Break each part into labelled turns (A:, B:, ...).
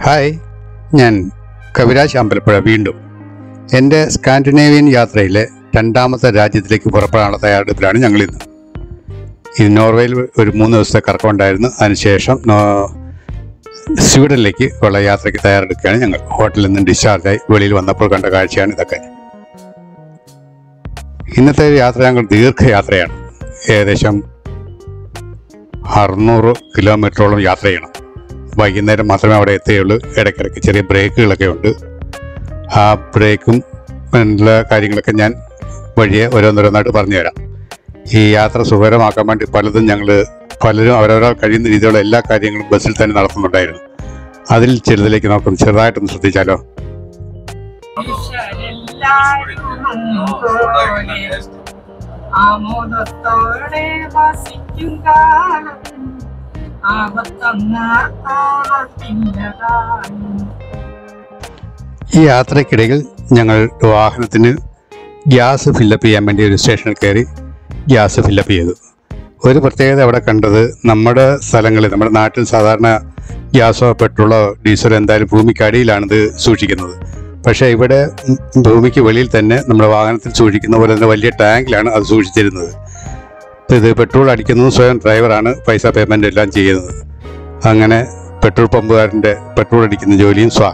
A: Hi ഞാൻ കവിരാജ് അമ്പലപ്പുഴ വീണ്ടും എൻ്റെ സ്കാൻഡിനേവിയൻ യാത്രയിലെ രണ്ടാമത്തെ രാജ്യത്തിലേക്ക് പുറപ്പെടാനുള്ള തയ്യാറെടുപ്പിലാണ് ഞങ്ങൾ ഇന്ന് ഈ നോർവേയിൽ ഒരു മൂന്ന് ദിവസത്തെ കറക്കമുണ്ടായിരുന്നു അതിനുശേഷം നോ- സ്വീഡനിലേക്ക് ഉള്ള യാത്രയ്ക്ക് തയ്യാറെടുക്കുകയാണ് ഞങ്ങൾ ഹോട്ടലിൽ നിന്ന് ഡിസ്ചാർജായി വെളിയിൽ വന്നപ്പോൾ കണ്ട കാഴ്ചയാണ് ഇതൊക്കെ ഇന്നത്തെ യാത്ര ഞങ്ങൾ ദീർഘയാത്രയാണ് ഏകദേശം അറുന്നൂറ് കിലോമീറ്ററോളം യാത്ര ചെയ്യണം വൈകുന്നേരം മാത്രമേ അവിടെ എത്തുകയുള്ളൂ ഇടയ്ക്കിടയ്ക്ക് ചെറിയ ബ്രേക്കുകളൊക്കെ ഉണ്ട് ആ ബ്രേക്കും എല്ലാ കാര്യങ്ങളൊക്കെ ഞാൻ വഴിയെ ഓരോന്നോരോന്നായിട്ട് പറഞ്ഞു തരാം ഈ യാത്ര സുഖകരമാക്കാൻ വേണ്ടി പലതും ഞങ്ങൾ പലരും അവരവരാൾ കഴിയുന്ന രീതിയിലുള്ള എല്ലാ കാര്യങ്ങളും ബസ്സിൽ തന്നെ നടത്തുന്നുണ്ടായിരുന്നു അതിൽ ചിലതിലേക്ക് നമുക്ക് ചെറുതായിട്ടൊന്ന് ശ്രദ്ധിച്ചാലോ
B: ആമോദത്തോടെ വസിക്കും കാലം ആപത്തങ്ങാത്തോളത്തില്ലതായി
A: ഈ യാത്രയ്ക്കിടയിൽ ഞങ്ങൾ വാഹനത്തിന് ഗ്യാസ് ഫില്ലപ്പ് ചെയ്യാൻ വേണ്ടി ഒരു സ്റ്റേഷനിൽ കയറി ഗ്യാസ് ഫില്ലപ്പ് ചെയ്തു ഒരു പ്രത്യേകത അവിടെ കണ്ടത് നമ്മുടെ സ്ഥലങ്ങളിൽ നമ്മുടെ നാട്ടിൽ സാധാരണ ഗ്യാസോ പെട്രോളോ ഡീസലോ എന്തായാലും ഭൂമിക്കടിയിലാണ് ഇത് സൂക്ഷിക്കുന്നത് പക്ഷേ ഇവിടെ ഉം, ഭൂമിക്ക് വെളിയിൽ തന്നെ നമ്മുടെ വാഹനത്തിൽ സൂക്ഷിക്കുന്ന പോലെ തന്നെ വലിയ ടാങ്കിലാണ് അത് സൂക്ഷിച്ചിരുന്നത് ഇപ്പൊ ഇത് പെട്രോൾ അടിക്കുന്നത് സ്വയം ഡ്രൈവറാണ് പൈസ പേയ്മെൻ്റ് എല്ലാം ചെയ്യുന്നത് അങ്ങനെ പെട്രോൾ പമ്പുകാരൻ്റെ പെട്രോൾ അടിക്കുന്ന ജോലിയും സ്വാഹ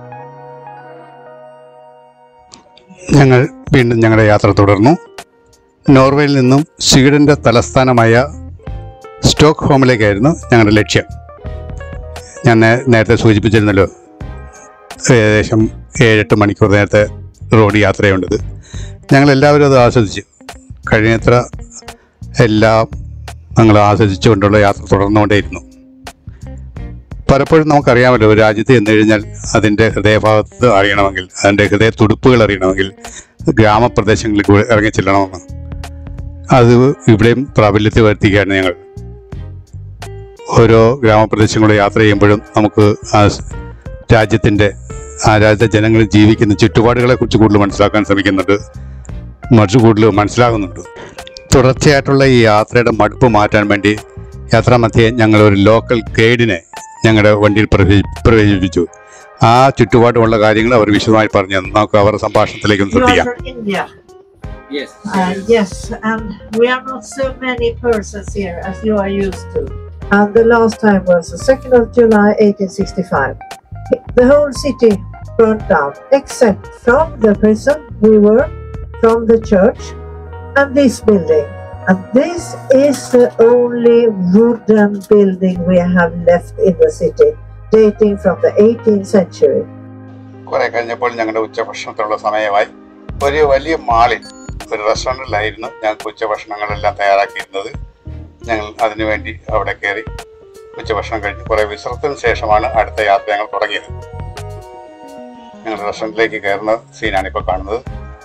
A: ഞങ്ങൾ വീണ്ടും ഞങ്ങളുടെ യാത്ര തുടർന്നു നോർവേയിൽ നിന്നും സ്വീഡന്റെ തലസ്ഥാനമായ സ്റ്റോക്ക് ഹോമിലേക്കായിരുന്നു ഞങ്ങളുടെ ലക്ഷ്യം ഞാൻ നേ- നേരത്തെ സൂചിപ്പിച്ചിരുന്നല്ലോ ഏകദേശം ഏഴെട്ട് മണിക്കൂർ നേരത്തെ റോഡ് യാത്രയുണ്ടത് ഞങ്ങൾ എല്ലാവരും അത് ആസ്വദിച്ചു കഴിഞ്ഞത്ര എല്ലാം ഞങ്ങൾ ആസ്വദിച്ചുകൊണ്ടുള്ള യാത്ര തുടർന്നുകൊണ്ടേയിരുന്നു പലപ്പോഴും നമുക്കറിയാമല്ലോ ഒരു രാജ്യത്ത് ചെന്ന് കഴിഞ്ഞാൽ അതിൻ്റെ ഹൃദയഭാഗത്ത് അറിയണമെങ്കിൽ അതിൻ്റെ ഹൃദയ തുടുപ്പുകൾ അറിയണമെങ്കിൽ ഗ്രാമപ്രദേശങ്ങളിൽ കൂടെ ഇറങ്ങി ചെല്ലണമെന്ന് അത് ഇവിടെയും പ്രാബല്യത്തിൽ വരുത്തുകയാണ് ഞങ്ങൾ ഓരോ ഗ്രാമപ്രദേശങ്ങളിലൂടെ യാത്ര ചെയ്യുമ്പോഴും നമുക്ക് ആ സ് രാജ്യത്തിൻ്റെ ആ രാജ്യത്തെ ജനങ്ങൾ ജീവിക്കുന്ന ചുറ്റുപാടുകളെ കുറിച്ച് കൂടുതൽ മനസ്സിലാക്കാൻ ശ്രമിക്കുന്നുണ്ട് മറിച്ച് കൂടുതൽ മനസ്സിലാകുന്നുണ്ട് തുടർച്ചയായിട്ടുള്ള ഈ യാത്രയുടെ മടുപ്പ് മാറ്റാൻ വേണ്ടി യാത്രാമധ്യേ ഞങ്ങൾ ഒരു ലോക്കൽ ഗൈഡിനെ ഞങ്ങളുടെ വണ്ടിയിൽ പ്രവേശി- പ്രവേശിപ്പിച്ചു ആ ചുറ്റുപാടുമുള്ള കാര്യങ്ങൾ അവർ വിശദമായി പറഞ്ഞു തന്നു നമുക്ക് അവരുടെ സംഭാഷണത്തിലേക്ക് ഒന്ന്
C: You are
A: ശ്രദ്ധിക്കാം
C: from India.
D: Yes.
C: Uh, yes, and we are not so many persons here as you are used to. And the last time was the 2nd of July 1865. The whole city burnt down, except from the prison we were, from the church, and this building. And this is the only wooden building we have left in the city, dating from the 18th century.
A: കുറെ കഴിഞ്ഞപ്പോൾ ഞങ്ങളുടെ ഉച്ചഭക്ഷണത്തിനുള്ള സമയമായി ഒരു വലിയ മാളിൽ ഒരു റെസ്റ്റോറൻറ്റിലായിരുന്നു ഞങ്ങൾക്ക് ഉച്ചഭക്ഷണങ്ങളെല്ലാം തയ്യാറാക്കിയിരുന്നത് ഞങ്ങൾ അതിനുവേണ്ടി അവിടെ കയറി ഉച്ചഭക്ഷണം കഴിഞ്ഞ് കുറേ വിശ്രമത്തിന് ശേഷമാണ് അടുത്ത യാത്ര ഞങ്ങൾ തുടങ്ങിയത് ഞങ്ങൾ റെസ്റ്റോറൻറ്റിലേക്ക് കയറുന്ന സീനാണ് ഇപ്പോൾ കാണുന്നത്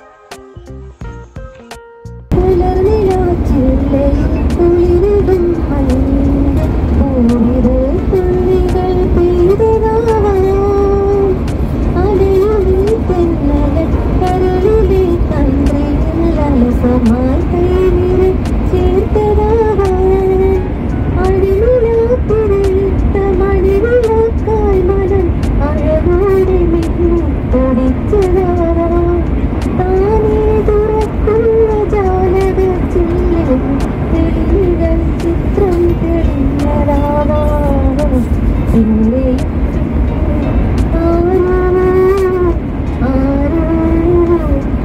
E: താനേ തുറക്കുന്ന ജാലകച്ചില്ലിൽ തെളികൾ ചിത്രം തെളിഞ്ഞതാവാം പിന്നെ ആരാണ് ആരാണ്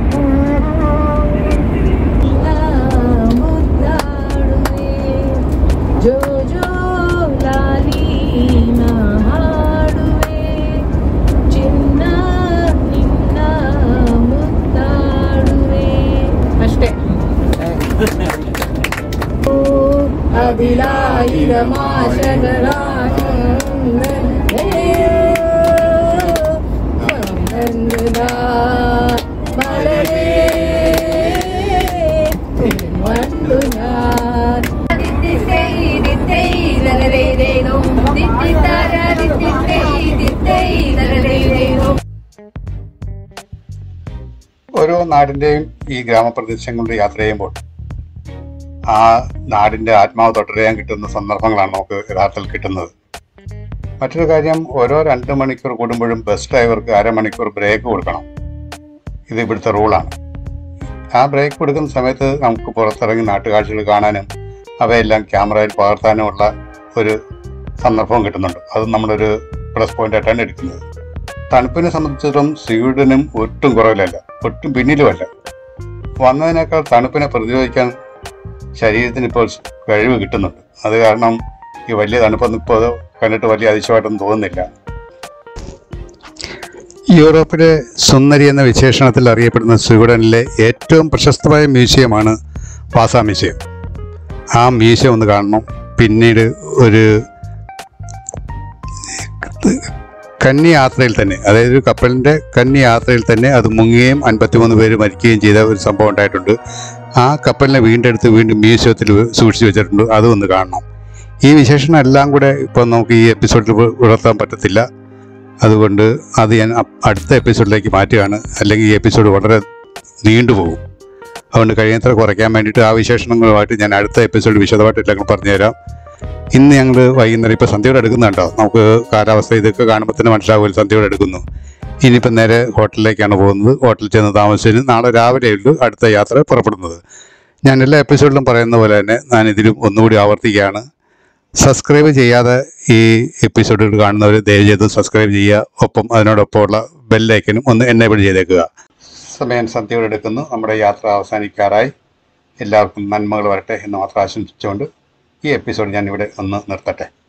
B: ಜೋ ಜೋ ಲಾಲೀನ ಹಾಡುವೆ ಚಿನ್ನ ನಿನ್ನ ಮುತ್ತಾಡುವೆ ಅಷ್ಟೇ അതിലായിരം
A: ഓരോ നാടിൻ്റെയും ഈ ഗ്രാമപ്രദേശങ്ങളുടെ യാത്ര ചെയ്യുമ്പോൾ ആ നാടിൻ്റെ ആത്മാവ് തൊട്ടറിയാൻ കിട്ടുന്ന സന്ദർഭങ്ങളാണ് നമുക്ക് യഥാർത്ഥത്തിൽ കിട്ടുന്നത് മറ്റൊരു കാര്യം ഓരോ രണ്ട് മണിക്കൂർ കൂടുമ്പോഴും ബസ് ഡ്രൈവർക്ക് അരമണിക്കൂർ ബ്രേക്ക് കൊടുക്കണം ഇത് ഇവിടുത്തെ റൂളാണ് ആ ബ്രേക്ക് കൊടുക്കുന്ന സമയത്ത് നമുക്ക് പുറത്തിറങ്ങി നാട്ടുകാഴ്ചകൾ കാണാനും അവയെല്ലാം ക്യാമറയിൽ പകർത്താനുമുള്ള ഒരു സന്ദർഭം കിട്ടുന്നുണ്ട് അത് നമ്മളൊരു പ്ലസ് പോയിന്റ് ആയിട്ടാണ് എടുക്കുന്നത് തണുപ്പിനെ സംബന്ധിച്ചിടത്തോളം സ്വീഡനും ഒട്ടും കുറവിലല്ല ഒട്ടും പിന്നിലുമല്ല വന്നതിനേക്കാൾ തണുപ്പിനെ പ്രതിരോധിക്കാൻ ശരീരത്തിന് ഇപ്പോൾ കഴിവ് കിട്ടുന്നുണ്ട് അത് കാരണം ഈ വലിയ തണുപ്പൊന്നും ഇപ്പോൾ കണ്ടിട്ട് വലിയ അതിശയമായിട്ടൊന്നും തോന്നുന്നില്ല യൂറോപ്പിലെ സുന്ദരി എന്ന വിശേഷണത്തിൽ അറിയപ്പെടുന്ന സ്വീഡനിലെ ഏറ്റവും പ്രശസ്തമായ മ്യൂസിയമാണ് വാസ മ്യൂസിയം ആ മ്യൂസിയം ഒന്ന് കാണണം പിന്നീട് ഒരു കന്നി യാത്രയിൽ തന്നെ അതായത് ഒരു കപ്പലിൻ്റെ കന്നി യാത്രയിൽ തന്നെ അത് മുങ്ങുകയും അൻപത്തിമൂന്ന് പേര് മരിക്കുകയും ചെയ്ത ഒരു സംഭവം ഉണ്ടായിട്ടുണ്ട് ആ കപ്പലിനെ വീണ്ടെടുത്ത് വീണ്ടും മ്യൂസിയത്തിൽ സൂക്ഷിച്ചു വെച്ചിട്ടുണ്ട് അതും ഒന്ന് കാണണം ഈ വിശേഷണം എല്ലാം കൂടെ ഇപ്പോൾ നമുക്ക് ഈ എപ്പിസോഡിൽ ഉണർത്താൻ പറ്റത്തില്ല അതുകൊണ്ട് അത് ഞാൻ അപ്പ് അടുത്ത എപ്പിസോഡിലേക്ക് മാറ്റുകയാണ് അല്ലെങ്കിൽ ഈ എപ്പിസോഡ് വളരെ നീണ്ടുപോകും അതുകൊണ്ട് കഴിയുന്നത്ര കുറയ്ക്കാൻ വേണ്ടിയിട്ട് ആ വിശേഷണങ്ങളുമായിട്ട് ഞാൻ അടുത്ത എപ്പിസോഡ് വിശദമായിട്ട് എല്ലാം പറഞ്ഞുതരാം ഇന്ന് ഞങ്ങൾ വൈകുന്നേരം ഇപ്പോൾ സന്ധ്യയോടെ എടുക്കുന്നുണ്ടോ നമുക്ക് കാലാവസ്ഥ ഇതൊക്കെ കാണുമ്പോൾ തന്നെ മനസ്സിലാവുമല്ലോ സന്ധ്യയോടെ എടുക്കുന്നു ഇനിയിപ്പം നേരെ ഹോട്ടലിലേക്കാണ് പോകുന്നത് ഹോട്ടലിൽ ചെന്ന് താമസിച്ചതിന് നാളെ രാവിലെയുള്ളൂ അടുത്ത യാത്ര പുറപ്പെടുന്നത് ഞാൻ എല്ലാ എപ്പിസോഡിലും പറയുന്ന പോലെ തന്നെ ഞാൻ ഇതിലും ഒന്നുകൂടി ആവർത്തിക്കുകയാണ് സബ്സ്ക്രൈബ് ചെയ്യാതെ ഈ എപ്പിസോഡുകൾ കാണുന്നവർ ദയവ് ചെയ്ത് സബ്സ്ക്രൈബ് ചെയ്യുക ഒപ്പം അതിനോടൊപ്പമുള്ള ബെല്ലൈക്കനും ഒന്ന് എനേബിൾ ചെയ്തേക്കുക സമയം സന്ധ്യയോടെ എടുക്കുന്നു നമ്മുടെ യാത്ര അവസാനിക്കാറായി എല്ലാവർക്കും നന്മകൾ വരട്ടെ എന്ന് മാത്രം ആശംസിച്ചുകൊണ്ട് ഈ എപ്പിസോഡ് ഞാൻ ഇവിടെ ഒന്ന് നിർത്തട്ടെ